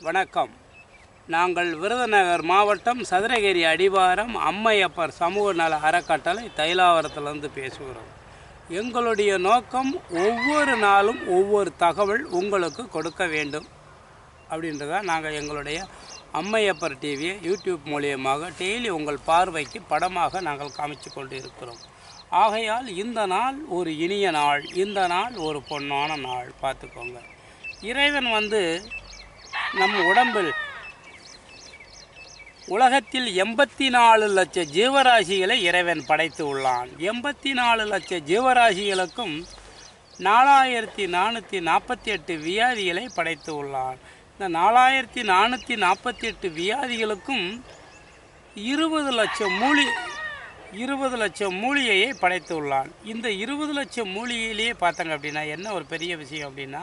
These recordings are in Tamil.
வணக்கம் நாங்கள் விருதுநகர் மாவட்டம் சதுரகிரி அடிவாரம் அம்மையப்பர் சமூக நல அறக்கட்டளை தைலாவரத்திலிருந்து பேசுகிறோம் எங்களுடைய நோக்கம் ஒவ்வொரு நாளும் ஒவ்வொரு தகவல் உங்களுக்கு கொடுக்க வேண்டும் அப்படின்றதான் நாங்கள் எங்களுடைய அம்மையப்பர் டிவியை யூடியூப் மூலியமாக டெய்லி உங்கள் பார்வைக்கு படமாக நாங்கள் காமிச்சு கொண்டு இருக்கிறோம் ஆகையால் இந்த நாள் ஒரு இனிய நாள் இந்த நாள் ஒரு பொன்னான நாள் பார்த்துக்கோங்க இறைவன் வந்து நம் உடம்பில் உலகத்தில் எண்பத்தி நாலு லட்ச ஜீவராசிகளை இறைவன் படைத்து உள்ளான் எண்பத்தி நாலு லட்ச ஜீவராசிகளுக்கும் நாலாயிரத்தி நானூற்றி நாற்பத்தி எட்டு வியாதிகளை படைத்து உள்ளான் இந்த நாலாயிரத்தி நானூற்றி நாற்பத்தி எட்டு வியாதிகளுக்கும் இருபது லட்சம் மூலி இருபது லட்சம் மூலிகையை படைத்து உள்ளான் இந்த இருபது லட்சம் மூலிகையிலேயே பார்த்தாங்க அப்படின்னா என்ன ஒரு பெரிய விஷயம் அப்படின்னா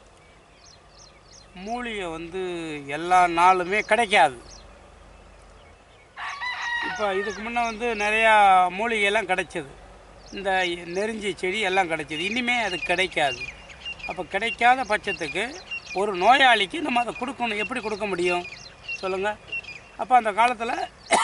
மூலிகை வந்து எல்லா நாளுமே கிடைக்காது இப்போ இதுக்கு முன்னே வந்து நிறையா மூலிகையெல்லாம் கிடைச்சது இந்த நெருஞ்சி செடி எல்லாம் கிடைச்சது இனிமே அது கிடைக்காது அப்போ கிடைக்காத பட்சத்துக்கு ஒரு நோயாளிக்கு நம்ம அதை கொடுக்கணும் எப்படி கொடுக்க முடியும் சொல்லுங்கள் அப்போ அந்த காலத்தில்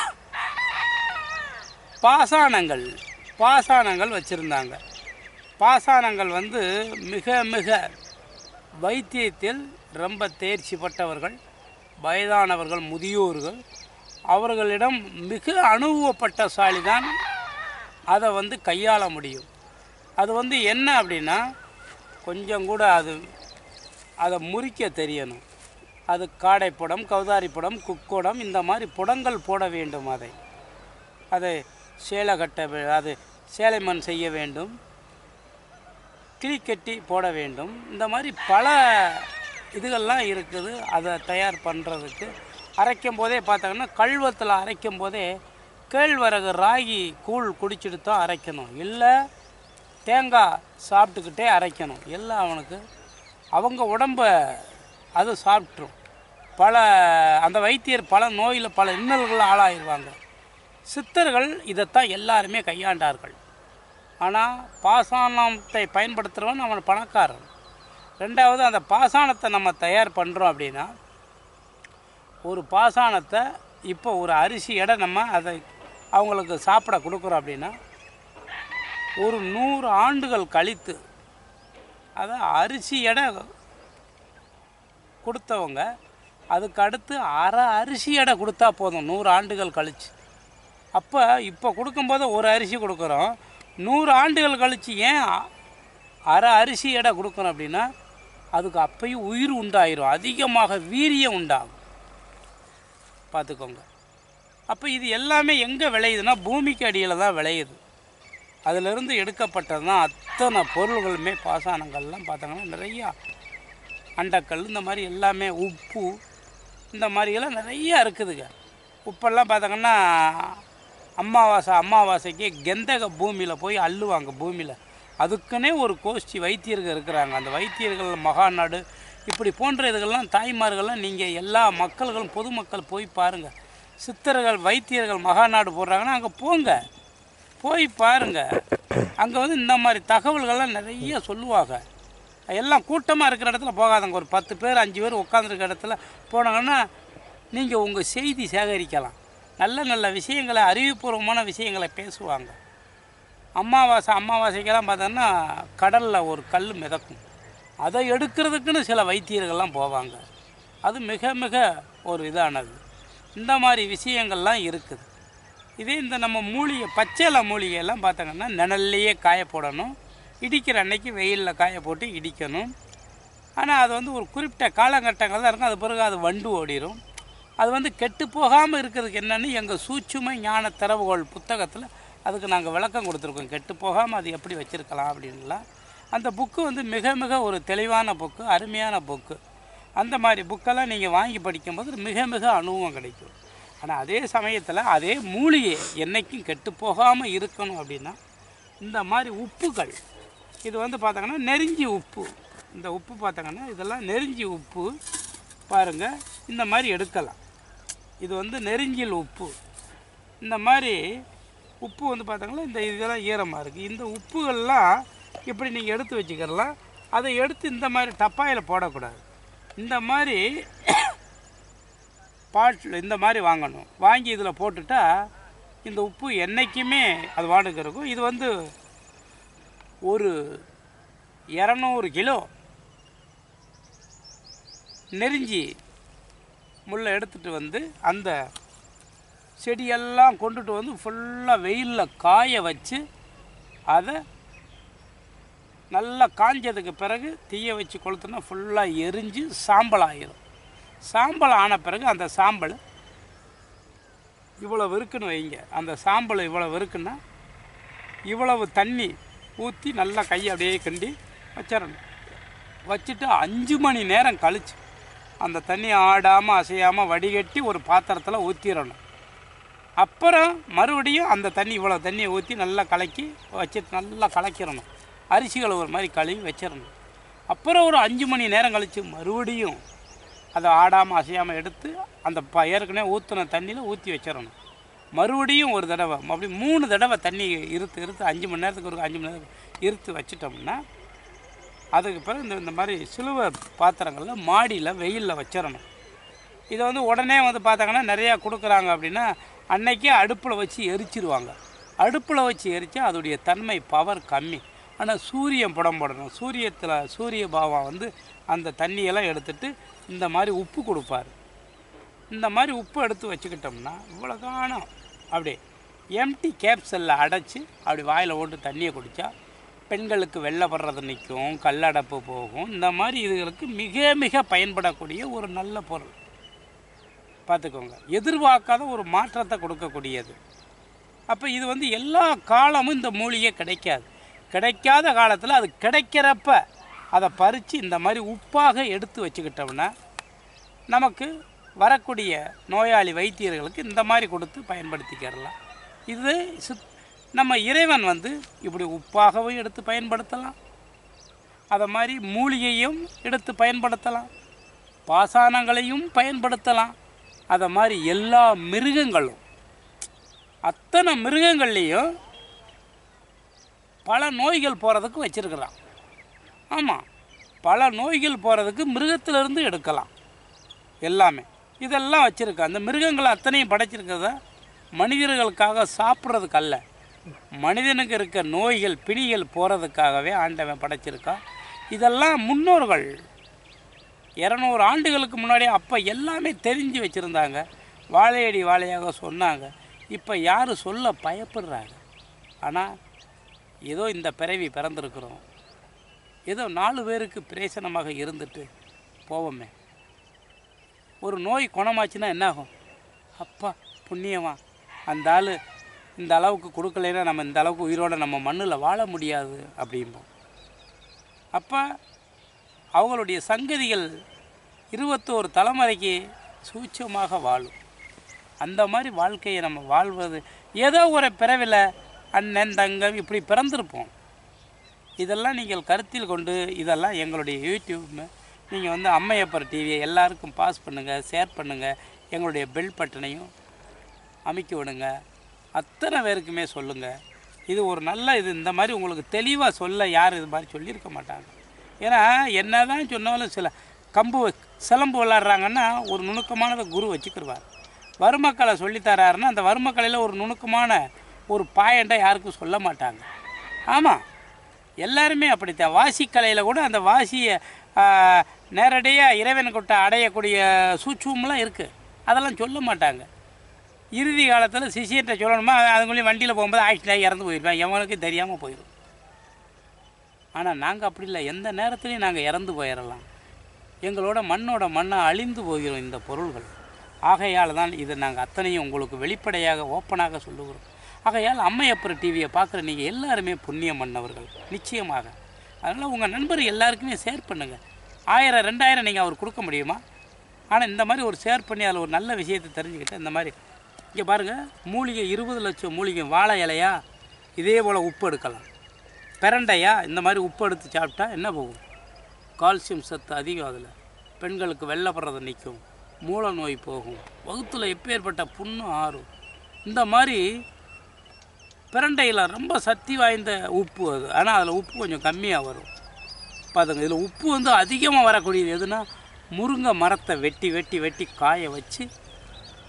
பாசானங்கள் பாசானங்கள் வச்சுருந்தாங்க பாசானங்கள் வந்து மிக மிக வைத்தியத்தில் ரொம்ப தேர்ச்சி பட்டவர்கள் வயதானவர்கள் முதியோர்கள் அவர்களிடம் மிக அனுபவப்பட்டசாலி தான் அதை வந்து கையாள முடியும் அது வந்து என்ன அப்படின்னா கொஞ்சம் கூட அது அதை முறிக்க தெரியணும் அது காடைப்புடம் கௌதாரி புடம் குக்குடம் இந்த மாதிரி புடங்கள் போட வேண்டும் அதை அதை சேலை கட்ட வே- அது சேலை மண் செய்ய வேண்டும் கிளிக்கட்டி போட வேண்டும் இந்த மாதிரி பல இதுகள்லாம் இருக்குது அதை தயார் பண்ணுறதுக்கு அரைக்கும் போதே பார்த்தாங்கன்னா கல்வத்தில் அரைக்கும் போதே கேழ்வரகு ராகி கூழ் குடிச்சிட்டு தான் அரைக்கணும் இல்லை தேங்காய் சாப்பிட்டுக்கிட்டே அரைக்கணும் எல்லாம் அவனுக்கு அவங்க உடம்ப அது சாப்பிட்ரும் பல அந்த வைத்தியர் பல நோயில் பல இன்னல்கள் ஆளாயிருவாங்க சித்தர்கள் இதைத்தான் எல்லாருமே கையாண்டார்கள் ஆனால் பாசானத்தை பயன்படுத்துகிறவன் அவன் பணக்காரன் ரெண்டாவது அந்த பாசானத்தை நம்ம தயார் பண்ணுறோம் அப்படின்னா ஒரு பாசானத்தை இப்போ ஒரு அரிசி எடை நம்ம அதை அவங்களுக்கு சாப்பிட கொடுக்குறோம் அப்படின்னா ஒரு நூறு ஆண்டுகள் கழித்து அதை அரிசி எடை கொடுத்தவங்க அதுக்கு அடுத்து அரை அரிசி எடை கொடுத்தா போதும் நூறு ஆண்டுகள் கழிச்சு அப்போ இப்போ கொடுக்கும்போது ஒரு அரிசி கொடுக்குறோம் நூறு ஆண்டுகள் கழித்து ஏன் அ- அரை அரிசி எடை கொடுக்குறோம் அப்படின்னா அதுக்கு அப்பயும் உயிர் உண்டாயிரும் அதிகமாக வீரியம் உண்டாகும் பார்த்துக்கோங்க அப்போ இது எல்லாமே எங்கே விளையுதுன்னா பூமிக்கு அடியில் தான் விளையுது அதிலிருந்து எடுக்கப்பட்டது தான் அத்தனை பொருள்களுமே பாசானங்கள்லாம் பார்த்தாங்கன்னா நிறையா அண்டக்கல் இந்த மாதிரி எல்லாமே உப்பு இந்த மாதிரியெல்லாம் நிறையா இருக்குதுங்க உப்பெல்லாம் பார்த்தாங்கன்னா அமாவாசை அமாவாசைக்கு கெந்தக பூமியில் போய் அள்ளுவாங்க பூமியில் அதுக்குன்னே ஒரு கோஷ்டி வைத்தியர்கள் இருக்கிறாங்க அந்த வைத்தியர்கள் மகாநாடு இப்படி போன்ற இதுகள்லாம் தாய்மார்கள்லாம் நீங்கள் எல்லா மக்கள்களும் பொதுமக்கள் போய் பாருங்கள் சித்தர்கள் வைத்தியர்கள் மகாநாடு போடுறாங்கன்னா அங்கே போங்க போய் பாருங்க அங்கே வந்து இந்த மாதிரி தகவல்கள்லாம் நிறைய சொல்லுவாங்க எல்லாம் கூட்டமாக இருக்கிற இடத்துல போகாதங்க ஒரு பத்து பேர் அஞ்சு பேர் உட்காந்துருக்க இடத்துல போனாங்கன்னா நீங்கள் உங்கள் செய்தி சேகரிக்கலாம் நல்ல நல்ல விஷயங்களை அறிவுபூர்வமான விஷயங்களை பேசுவாங்க அமாவாசை அமாவாசைக்கெல்லாம் பார்த்தோன்னா கடலில் ஒரு கல் மிதக்கும் அதை எடுக்கிறதுக்குன்னு சில வைத்தியர்கள்லாம் போவாங்க அது மிக மிக ஒரு இதானது இந்த மாதிரி விஷயங்கள்லாம் இருக்குது இதே இந்த நம்ம மூலிகை பச்சைல மூலிகையெல்லாம் பார்த்தாங்கன்னா நிழல்லையே காய போடணும் இடிக்கிற அன்னைக்கு வெயிலில் காய போட்டு இடிக்கணும் ஆனால் அது வந்து ஒரு குறிப்பிட்ட காலகட்டங்கள் தான் இருக்கும் அது பிறகு அது வண்டு ஓடிடும் அது வந்து கெட்டு போகாமல் இருக்கிறதுக்கு என்னன்னு எங்கள் சூட்சும ஞான திறவுகோள் புத்தகத்தில் அதுக்கு நாங்கள் விளக்கம் கொடுத்துருக்கோம் கெட்டு போகாமல் அது எப்படி வச்சுருக்கலாம் அப்படின்லாம் அந்த புக்கு வந்து மிக மிக ஒரு தெளிவான புக்கு அருமையான புக்கு அந்த மாதிரி புக்கெல்லாம் நீங்கள் வாங்கி படிக்கும்போது மிக மிக அனுபவம் கிடைக்கும் ஆனால் அதே சமயத்தில் அதே மூலிகை என்னைக்கும் கெட்டு போகாமல் இருக்கணும் அப்படின்னா இந்த மாதிரி உப்புகள் இது வந்து பார்த்தாங்கன்னா நெருஞ்சி உப்பு இந்த உப்பு பார்த்தாங்கன்னா இதெல்லாம் நெருஞ்சி உப்பு பாருங்கள் இந்த மாதிரி எடுக்கலாம் இது வந்து நெருஞ்சில் உப்பு இந்த மாதிரி உப்பு வந்து பார்த்தாங்கன்னா இந்த இதெல்லாம் ஈரமாக இருக்குது இந்த உப்புகள்லாம் இப்படி நீங்கள் எடுத்து வச்சுக்கிறலாம் அதை எடுத்து இந்த மாதிரி டப்பாயில் போடக்கூடாது இந்த மாதிரி பாட்டில் இந்த மாதிரி வாங்கணும் வாங்கி இதில் போட்டுட்டா இந்த உப்பு என்றைக்குமே அது வாடகை இருக்கும் இது வந்து ஒரு இரநூறு கிலோ நெருஞ்சி முள்ளை எடுத்துகிட்டு வந்து அந்த செடியெல்லாம் கொண்டுட்டு வந்து ஃபுல்லாக வெயிலில் காய வச்சு அதை நல்லா காஞ்சதுக்கு பிறகு தீய வச்சு கொளுத்துனா ஃபுல்லாக எரிஞ்சு சாம்பல் ஆயிரும் சாம்பல் ஆன பிறகு அந்த சாம்பல் இவ்வளவு இருக்குன்னு வைங்க அந்த சாம்பல் இவ்வளவு இருக்குன்னா இவ்வளவு தண்ணி ஊற்றி நல்லா கையை அப்படியே கிண்டி வச்சிடணும் வச்சுட்டு அஞ்சு மணி நேரம் கழிச்சு அந்த தண்ணி ஆடாமல் அசையாமல் வடிகட்டி ஒரு பாத்திரத்தில் ஊற்றிடணும் அப்புறம் மறுபடியும் அந்த தண்ணி இவ்வளோ தண்ணியை ஊற்றி நல்லா கலக்கி வச்சுட்டு நல்லா கலக்கிடணும் அரிசிகளை ஒரு மாதிரி கழுவி வச்சிடணும் அப்புறம் ஒரு அஞ்சு மணி நேரம் கழித்து மறுபடியும் அதை ஆடாமல் அசையாமல் எடுத்து அந்த ப ஏற்கனவே ஊற்றின தண்ணியில் ஊற்றி வச்சிடணும் மறுபடியும் ஒரு தடவை அப்படி மூணு தடவை தண்ணி இருத்து இருத்து அஞ்சு மணி நேரத்துக்கு ஒரு அஞ்சு மணி நேரம் இருத்து வச்சிட்டோம்னா அதுக்கு பிறகு இந்த இந்த மாதிரி சிலுவை பாத்திரங்களில் மாடியில் வெயிலில் வச்சிடணும் இதை வந்து உடனே வந்து பார்த்தாங்கன்னா நிறையா கொடுக்குறாங்க அப்படின்னா அன்னைக்கே அடுப்பில் வச்சு எரிச்சிருவாங்க அடுப்பில் வச்சு எரித்தா அதோடைய தன்மை பவர் கம்மி ஆனால் சூரியன் புடம் போடணும் சூரியத்தில் சூரிய பாவம் வந்து அந்த தண்ணியெல்லாம் எடுத்துட்டு இந்த மாதிரி உப்பு கொடுப்பாரு இந்த மாதிரி உப்பு எடுத்து வச்சுக்கிட்டோம்னா இவ்வளோ காணம் அப்படியே எம்டி கேப்சலில் அடைச்சி அப்படி வாயில் ஓட்டு தண்ணியை குடித்தா பெண்களுக்கு வெள்ளப்படுறது நிற்கும் கல்லடப்பு போகும் இந்த மாதிரி இதுகளுக்கு மிக மிக பயன்படக்கூடிய ஒரு நல்ல பொருள் பார்த்துக்கோங்க எதிர்பார்க்காத ஒரு மாற்றத்தை கொடுக்கக்கூடியது அப்போ இது வந்து எல்லா காலமும் இந்த மூலிகை கிடைக்காது கிடைக்காத காலத்தில் அது கிடைக்கிறப்ப அதை பறித்து இந்த மாதிரி உப்பாக எடுத்து வச்சுக்கிட்டோம்னா நமக்கு வரக்கூடிய நோயாளி வைத்தியர்களுக்கு இந்த மாதிரி கொடுத்து பயன்படுத்திக்கிறலாம் இது சித் நம்ம இறைவன் வந்து இப்படி உப்பாகவும் எடுத்து பயன்படுத்தலாம் அதை மாதிரி மூலிகையும் எடுத்து பயன்படுத்தலாம் பாசானங்களையும் பயன்படுத்தலாம் அதை மாதிரி எல்லா மிருகங்களும் அத்தனை மிருகங்கள்லேயும் பல நோய்கள் போகிறதுக்கு வச்சிருக்கிறான் ஆமாம் பல நோய்கள் போகிறதுக்கு மிருகத்திலிருந்து எடுக்கலாம் எல்லாமே இதெல்லாம் வச்சுருக்க அந்த மிருகங்கள் அத்தனையும் படைச்சிருக்கிறத மனிதர்களுக்காக சாப்பிட்றதுக்கு அல்ல மனிதனுக்கு இருக்க நோய்கள் பிணிகள் போகிறதுக்காகவே ஆண்டவன் படைச்சிருக்கான் இதெல்லாம் முன்னோர்கள் இரநூறு ஆண்டுகளுக்கு முன்னாடி அப்போ எல்லாமே தெரிஞ்சு வச்சுருந்தாங்க வாழையடி வாழையாக சொன்னாங்க இப்போ யார் சொல்ல பயப்படுறாங்க ஆனால் ஏதோ இந்த பிறவி பிறந்திருக்கிறோம் ஏதோ நாலு பேருக்கு பிரேசனமாக இருந்துட்டு போவோமே ஒரு நோய் குணமாச்சுன்னா என்னாகும் அப்பா புண்ணியமா அந்த ஆள் இந்த அளவுக்கு கொடுக்கலைன்னா நம்ம இந்த அளவுக்கு உயிரோட நம்ம மண்ணில் வாழ முடியாது அப்படிம்போம் அப்போ அவங்களுடைய சங்கதிகள் இருபத்தோரு தலைமுறைக்கு சூட்சமாக வாழும் அந்த மாதிரி வாழ்க்கையை நம்ம வாழ்வது ஏதோ ஒரு பிறவில அண்ணன் தங்கம் இப்படி பிறந்திருப்போம் இதெல்லாம் நீங்கள் கருத்தில் கொண்டு இதெல்லாம் எங்களுடைய யூடியூப் நீங்கள் வந்து அம்மையப்பர் டிவியை எல்லாருக்கும் பாஸ் பண்ணுங்கள் ஷேர் பண்ணுங்கள் எங்களுடைய பெல் பட்டனையும் அமைக்க விடுங்க அத்தனை பேருக்குமே சொல்லுங்கள் இது ஒரு நல்ல இது இந்த மாதிரி உங்களுக்கு தெளிவாக சொல்ல யாரும் இது மாதிரி சொல்லியிருக்க மாட்டாங்க ஏன்னா என்ன தான் சொன்னாலும் சில கம்பு சிலம்பு விளாட்றாங்கன்னா ஒரு நுணுக்கமானதை குரு வச்சுக்கிடுவார் வறுமக்களை சொல்லித்தராருன்னா அந்த வறுமக்கலையில் ஒரு நுணுக்கமான ஒரு பாயண்டை யாருக்கும் சொல்ல மாட்டாங்க ஆமாம் எல்லாருமே அப்படித்தான் வாசிக்கலையில் கூட அந்த வாசியை நேரடியாக இறைவன்கிட்ட அடையக்கூடிய சூட்சமெலாம் இருக்குது அதெல்லாம் சொல்ல மாட்டாங்க இறுதி காலத்தில் சிஷியர்கிட்ட சொல்லணுமா அதுக்குள்ளேயும் வண்டியில் போகும்போது ஆக்சிடென்ட் இறந்து போயிருப்பேன் எவனுக்கும் தெரியாமல் போயிடும் ஆனால் நாங்கள் அப்படி இல்லை எந்த நேரத்துலையும் நாங்கள் இறந்து போயிடலாம் எங்களோட மண்ணோட மண்ணை அழிந்து போகிறோம் இந்த பொருள்கள் ஆகையால் தான் இதை நாங்கள் அத்தனையும் உங்களுக்கு வெளிப்படையாக ஓப்பனாக சொல்லுகிறோம் ஆகையால் அம்மையப்பர் டிவியை பார்க்குற நீங்கள் எல்லாருமே புண்ணியம் பண்ணவர்கள் நிச்சயமாக அதனால் உங்கள் நண்பர் எல்லாருக்குமே ஷேர் பண்ணுங்கள் ஆயிரம் ரெண்டாயிரம் நீங்கள் அவர் கொடுக்க முடியுமா ஆனால் இந்த மாதிரி ஒரு ஷேர் பண்ணி அதில் ஒரு நல்ல விஷயத்தை தெரிஞ்சுக்கிட்டு இந்த மாதிரி இங்கே பாருங்கள் மூலிகை இருபது லட்சம் மூலிகை வாழை இலையா இதே போல் உப்பு எடுக்கலாம் பிரண்டையா இந்த மாதிரி உப்பு எடுத்து சாப்பிட்டா என்ன போகும் கால்சியம் சத்து அதிகம் அதில் பெண்களுக்கு வெள்ளப்படுறது நிற்கும் மூல நோய் போகும் வகுத்தில் எப்பேற்பட்ட புண்ணு ஆறும் இந்த மாதிரி பிரண்டையில் ரொம்ப சக்தி வாய்ந்த உப்பு அது ஆனால் அதில் உப்பு கொஞ்சம் கம்மியாக வரும் பார்த்துங்க இதில் உப்பு வந்து அதிகமாக வரக்கூடியது எதுனா முருங்கை மரத்தை வெட்டி வெட்டி வெட்டி காய வச்சு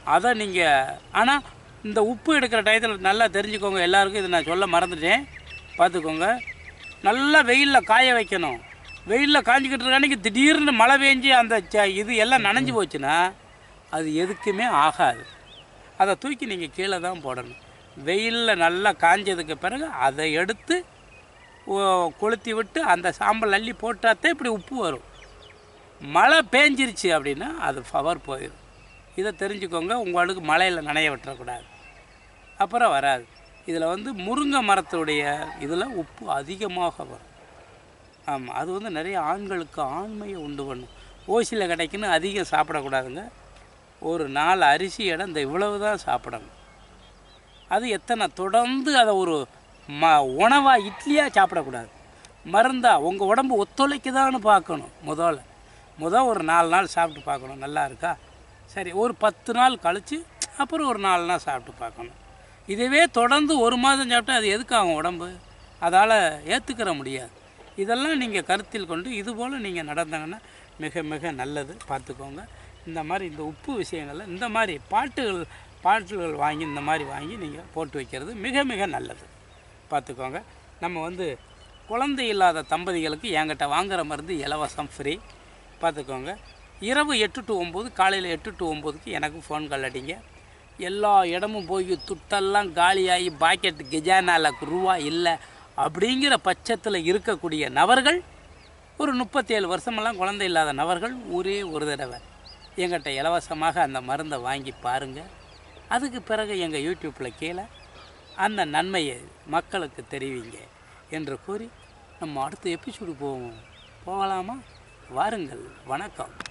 அதை நீங்கள் ஆனால் இந்த உப்பு எடுக்கிற டயத்தில் நல்லா தெரிஞ்சுக்கோங்க எல்லாருக்கும் இதை நான் சொல்ல மறந்துட்டேன் பார்த்துக்கோங்க நல்லா வெயிலில் காய வைக்கணும் வெயிலில் காஞ்சிக்கிட்டு இருக்க அன்னைக்கு திடீர்னு மழை பெஞ்சு அந்த ச- இது எல்லாம் நனைஞ்சு போச்சுன்னா அது எதுக்குமே ஆகாது அதை தூக்கி நீங்கள் கீழே தான் போடணும் வெயிலில் நல்லா காஞ்சதுக்கு பிறகு அதை எடுத்து ஓ- கொளுத்தி விட்டு அந்த சாம்பல் அள்ளி போட்டாத்தான் இப்படி உப்பு வரும் மழை பேஞ்சிருச்சு அப்படின்னா அது பவர் போயிடும் இதை தெரிஞ்சுக்கோங்க உங்களுக்கு மழையில் நனைய விட்டுறக்கூடாது அப்புறம் வராது இதில் வந்து முருங்கை மரத்துடைய இதில் உப்பு அதிகமாக வரும் ஆமாம் அது வந்து நிறைய ஆண்களுக்கு ஆண்மையை உண்டு பண்ணும் ஓசியில் கிடைக்குன்னு அதிகம் சாப்பிடக்கூடாதுங்க ஒரு நாலு அரிசி இடம் இந்த இவ்வளவு தான் சாப்பிடணும் அது எத்தனை தொடர்ந்து அதை ஒரு ம உணவாக இட்லியாக சாப்பிடக்கூடாது மருந்தா உங்கள் உடம்பு ஒத்துழைக்குதான்னு பார்க்கணும் முதல்ல முதல் ஒரு நாலு நாள் சாப்பிட்டு பார்க்கணும் நல்லா இருக்கா சரி ஒரு பத்து நாள் கழித்து அப்புறம் ஒரு நாலு நாள் சாப்பிட்டு பார்க்கணும் இதுவே தொடர்ந்து ஒரு மாதம் சாப்பிட்டா அது எதுக்கு ஆகும் உடம்பு அதால் ஏற்றுக்கிற முடியாது இதெல்லாம் நீங்கள் கருத்தில் கொண்டு இதுபோல் நீங்கள் நடந்தாங்கன்னா மிக மிக நல்லது பார்த்துக்கோங்க இந்த மாதிரி இந்த உப்பு விஷயங்கள்ல இந்த மாதிரி பாட்டுகள் பாட்டுகள் வாங்கி இந்த மாதிரி வாங்கி நீங்கள் போட்டு வைக்கிறது மிக மிக நல்லது பார்த்துக்கோங்க நம்ம வந்து குழந்தை இல்லாத தம்பதிகளுக்கு என்கிட்ட வாங்குற மருந்து இலவசம் ஃப்ரீ பார்த்துக்கோங்க இரவு எட்டு டு ஒம்பது காலையில் எட்டு டு ஒம்போதுக்கு எனக்கு ஃபோன் கால் அடிங்க எல்லா இடமும் போய் துட்டெல்லாம் காலியாகி பாக்கெட் கெஜானால ரூபா இல்லை அப்படிங்கிற பட்சத்தில் இருக்கக்கூடிய நபர்கள் ஒரு முப்பத்தேழு வருஷமெல்லாம் குழந்தை இல்லாத நபர்கள் ஒரே ஒரு தடவை எங்கிட்ட இலவசமாக அந்த மருந்தை வாங்கி பாருங்கள் அதுக்கு பிறகு எங்கள் யூடியூப்பில் கீழே அந்த நன்மையை மக்களுக்கு தெரிவிங்க என்று கூறி நம்ம அடுத்த எபிசோடு போவோம் போகலாமா வாருங்கள் வணக்கம்